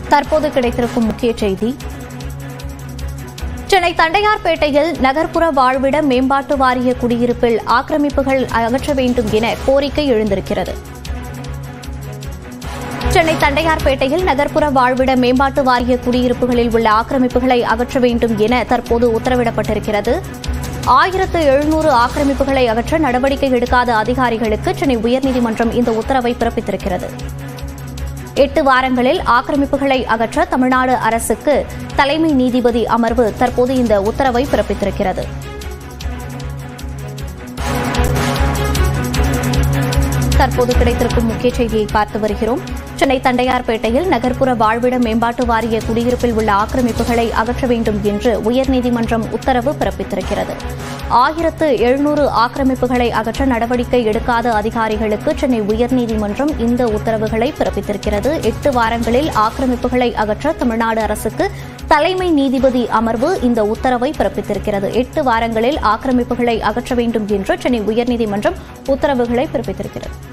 தற்போது கிடைத்திருக்கும் முக்கிய செய்தி சென்னை தண்டையார்பேட்டையில் நகர்ப்புற வாழ்விட மேம்பாட்டு வாரிய குடியிருப்பில் ஆக்கிரமிப்புகள் அகற்ற வேண்டும் என கோரிக்கை எழுந்திருக்கிறது சென்னை தண்டையார்பேட்டையில் நகர்ப்புற வாழ்விட மேம்பாட்டு வாரிய குடியிருப்புகளில் உள்ள ஆக்கிரமிப்புகளை அகற்ற வேண்டும் என தற்போது உத்தரவிடப்பட்டிருக்கிறது ஆயிரத்து எழுநூறு ஆக்கிரமிப்புகளை அகற்ற நடவடிக்கை எடுக்காத அதிகாரிகளுக்கு சென்னை உயர்நீதிமன்றம் இந்த உத்தரவை பிறப்பித்திருக்கிறது எட்டு வாரங்களில் ஆக்கிரமிப்புகளை அகற்ற தமிழ்நாடு அரசுக்கு தலைமை நீதிபதி அமர்வு தற்போது இந்த உத்தரவை பிறப்பித்திருக்கிறது தற்போது கிடைத்திருக்கும் முக்கிய செய்தியை பார்த்து வருகிறோம் சென்னை தண்டையார்பேட்டையில் நகர்ப்புற வாழ்விட மேம்பாட்டு வாரிய குடியிருப்பில் உள்ள ஆக்கிரமிப்புகளை அகற்ற வேண்டும் என்று உயர்நீதிமன்றம் உத்தரவு பிறப்பித்திருக்கிறது ஆயிரத்து எழுநூறு ஆக்கிரமிப்புகளை அகற்ற நடவடிக்கை எடுக்காத அதிகாரிகளுக்கு சென்னை உயர்நீதிமன்றம் இந்த உத்தரவுகளை பிறப்பித்திருக்கிறது எட்டு வாரங்களில் ஆக்கிரமிப்புகளை அகற்ற தமிழ்நாடு அரசுக்கு தலைமை நீதிபதி அமர்வு இந்த உத்தரவை பிறப்பித்திருக்கிறது எட்டு வாரங்களில் ஆக்கிரமிப்புகளை அகற்ற வேண்டும் என்று சென்னை உயர்நீதிமன்றம் உத்தரவுகளை பிறப்பித்திருக்கிறது